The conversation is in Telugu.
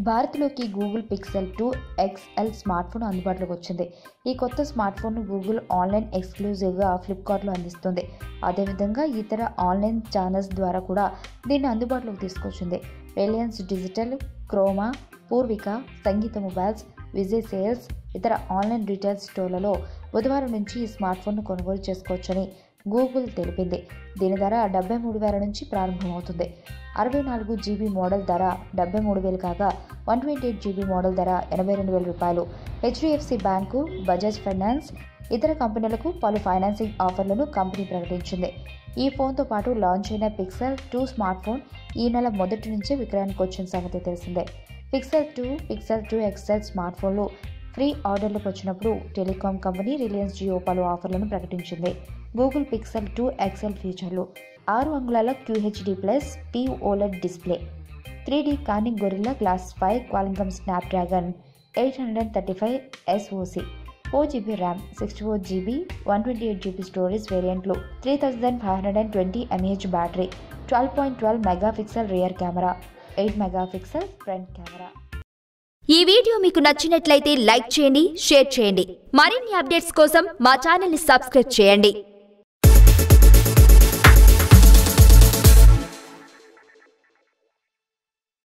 భారత్లోకి Google Pixel two XL smart phone అందుబాటులోకి వచ్చింది ఈ కొత్త స్మార్ట్ ఫోన్ను గూగుల్ ఆన్లైన్ ఎక్స్క్లూజివ్గా ఫ్లిప్కార్ట్లో అందిస్తుంది అదేవిధంగా ఇతర ఆన్లైన్ ఛానల్స్ ద్వారా కూడా దీన్ని అందుబాటులోకి తీసుకొచ్చింది Reliance Digital Croma Poorvika Sangeetha mobiles Vijay Sales ఇతర ఆన్లైన్ రీటైల్ స్టోర్లలో బుధవారం నుంచి ఈ స్మార్ట్ ఫోన్ను కొనుగోలు చేసుకోవచ్చని గూగుల్ తెలిపింది దీని ధర డెబ్బై మూడు వేల నుంచి ప్రారంభమవుతుంది అరవై నాలుగు జీబీ మోడల్ ధర డెబ్బై మూడు వేలు కాగా one twenty eight GB model ధర ఎనభై రెండు వేల రూపాయలు హెచ్డిఎఫ్సి బ్యాంకు బజాజ్ ఫైనాన్స్ ఇతర కంపెనీలకు పలు ఫైనాన్సింగ్ ఆఫర్లను కంపెనీ ప్రకటించింది ఈ ఫోన్తో పాటు లాంచ్ అయిన పిక్సెల్ టూ స్మార్ట్ ఫోన్ ఈ నెల మొదటి నుంచే విక్రయానికి వచ్చిన సంగతి తెలిసిందే Pixel two Pixel two XL smart ఫోన్లు ఫ్రీ ఆర్డర్లకు వచ్చినప్పుడు టెలికాం కంపెనీ రిలయన్స్ జియో పలు ఆఫర్లను ప్రకటించింది గూగుల్ పిక్సెల్ టూ ఎక్స్ఎల్ ఫీచర్లు ఆరు అంగుళాల QHD plus P OLED display three D Corning Gorilla glass five Qualcomm Snapdragon eight hundred thirty five SoC four GB RAM sixty four GB one twenty eight GB storage వేరియంట్లు three thousand five hundred and twenty mAh battery twelve point twelve megapixel rear camera eight megapixel front camera ఈ వీడియో మీకు నచ్చినట్లయితే లైక్ చేయండి షేర్ చేయండి మరిన్ని అప్డేట్స్ కోసం మా ఛానల్ని సబ్స్క్రైబ్ చేయండి